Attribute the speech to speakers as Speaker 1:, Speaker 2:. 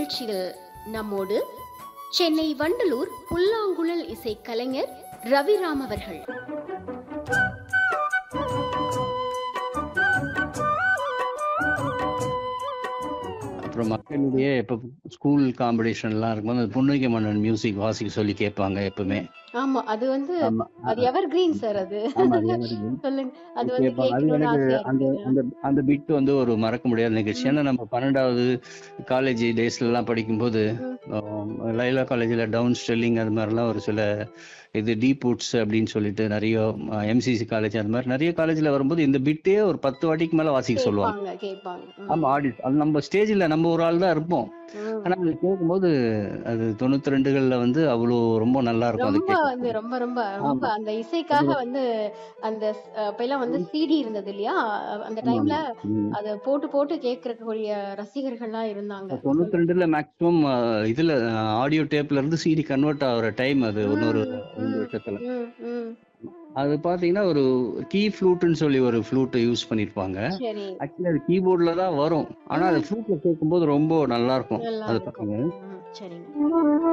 Speaker 1: நிகழ்ச்சியில் நம்மோடு சென்னை வண்டலூர் புல்லாங்குழல் இசை கலைஞர் ரவிராம் அவர்கள்
Speaker 2: அப்புறம் மக்களிடையே இப்போ ஸ்கூல் காம்படிஷன்லாம் இருக்கும்போது அந்த புன்னகை மன்னன் மியூசிக் வாசிக்க சொல்லி கேட்பாங்க எப்பவுமே
Speaker 1: ஆமா அது வந்து
Speaker 2: ஆமா
Speaker 1: அது எவர் கிரீன் சார் அது
Speaker 2: ஆமா, அது evergreen.
Speaker 1: சொல்லுங்க அது வந்து
Speaker 2: கேட்பாங்க அது
Speaker 1: கேட்கணும்னு
Speaker 2: எனக்கு
Speaker 1: ஆசையா
Speaker 2: அந்த
Speaker 1: இருக்கு
Speaker 2: அந்த அந்த பிட் வந்து ஒரு மறக்க முடியாத நிகழ்ச்சி ஏன்னா நம்ம பன்னெண்டாவது காலேஜ் டேஸ்ல எல்லாம் படிக்கும்போது ஆம், லைலா காலேஜ்ல டவுன் ஸ்டெல்லிங் அது மாதிரிலாம் ஒரு சில இது டீபுட்ஸ் அப்படின்னு சொல்லிட்டு நிறைய எம்சிசி காலேஜ் அந்த மாதிரி நிறைய காலேஜ்ல வரும்போது இந்த பிட்டே ஒரு பத்து வாட்டிக்கு மேல வாசிக்க சொல்லுவாங்க
Speaker 1: கேட்பாங்க கேட்பாங்க ம்,
Speaker 2: ஆமா ஆடி அது நம்ம ஸ்டேஜ்ல நம்ம ஒரு ஆள் தான் இருப்போம்
Speaker 1: ம்.
Speaker 2: ஆனா அது கேட்கும்போது அது தொண்ணூத்தி ரெண்டுகள்ல வந்து அவ்வளோ ரொம்ப நல்லா இருக்கும் அது
Speaker 1: ரொம்ப
Speaker 2: கேட்க
Speaker 1: வந்து ரொம்ப ரொம்ப ரொம்ப அந்த இசைக்காக வந்து அந்த ஸ்- அப்பெல்லாம் வந்து சிடி இருந்தது இல்லையா அ- அந்த டைம்ல அத போட்டு போட்டு கேட்கறக்கூடிய ரசிகர்கள்லாம் இருந்தாங்க
Speaker 2: தொண்ணூத்தி ரெண்டுல மேக்ஸிமம் இதுல ஆடியோ டேப்ல இருந்து சிடி கன்வெர்ட் ஆகுற டைம் அது இன்னொரு
Speaker 1: ம்,
Speaker 2: ரெண்டு
Speaker 1: ம்,
Speaker 2: வருஷத்துல
Speaker 1: ம், ம்.
Speaker 2: அது பாத்தீங்கன்னா ஒரு கீ ஃப்ளூட்னு சொல்லி ஒரு ஃப்ளூட்டை யூஸ் பண்ணிருப்பாங்க
Speaker 1: சரி
Speaker 2: ஆக்சுவலி அது கீபோர்ட்ல தான் வரும் ஆனா அது ஃப்ளூட்ல கேட்கும்போது ரொம்ப நல்லா இருக்கும்
Speaker 1: நல்லா
Speaker 2: அது
Speaker 1: இருக்கும்
Speaker 2: பாருங்க
Speaker 1: ம், சரிங்க